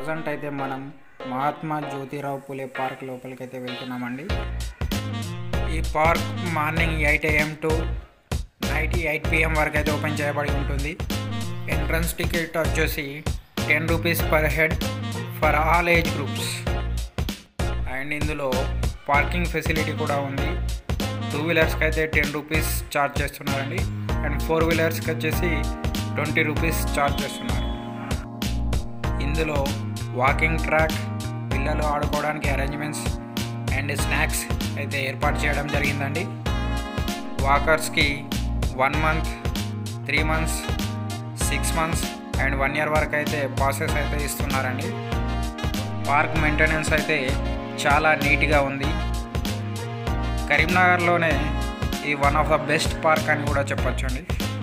present అయితే మనం మహాత్మా జ్యోతిరావు పులే పార్క్ లోపలికి అయితే వెళ్తున్నామండి ఈ park morning eight AM to night eight PM వరకు అయితే ఓపెన్ చేయబడి ఉంటుంది ఎంట్రన్స్ టికెట్ వచ్చేసి ten rupees per head for all age groups and ఇందులో పార్కింగ్ ఫెసిలిటీ కూడా ఉంది టూ వీలర్స్కి అయితే టెన్ రూపీస్ ఛార్జ్ చేస్తున్నారండి అండ్ ఫోర్ వీలర్స్కి వచ్చేసి ట్వంటీ రూపీస్ ఛార్జ్ చేస్తున్నారు ఇందులో వాకింగ్ ట్రాక్ పిల్లలు ఆడుకోవడానికి అరేంజ్మెంట్స్ అండ్ స్నాక్స్ అయితే ఏర్పాటు చేయడం జరిగిందండి వాకర్స్కి one month three months six months and one year వరకు అయితే పాసెస్ అయితే ఇస్తున్నారండి పార్క్ మెయింటెనెన్స్ అయితే చాలా నీట్గా ఉంది కరీంనగర్లోనే ఈ one of the best park అని కూడా చెప్పొచ్చండి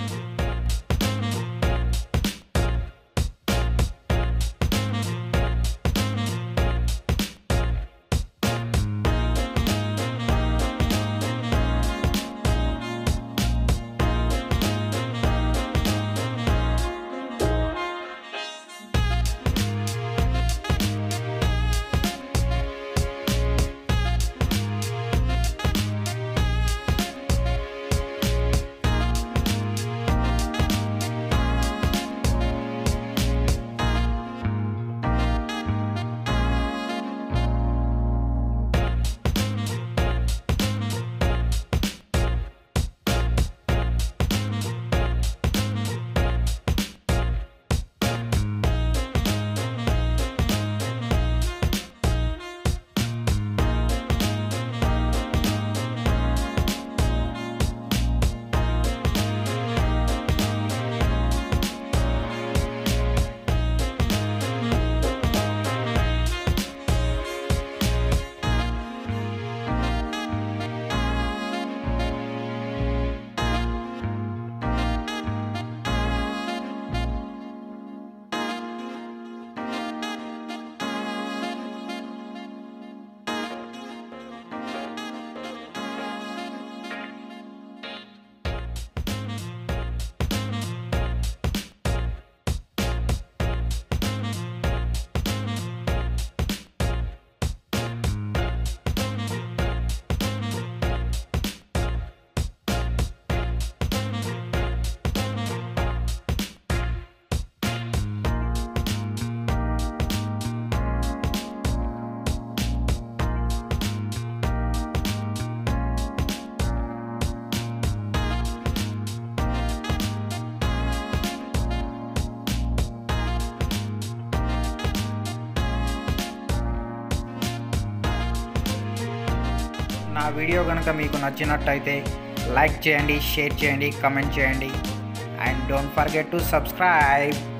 నా వీడియో కనుక మీకు నచ్చినట్టయితే లైక్ చేయండి షేర్ చేయండి కమెంట్ చేయండి and don't forget to subscribe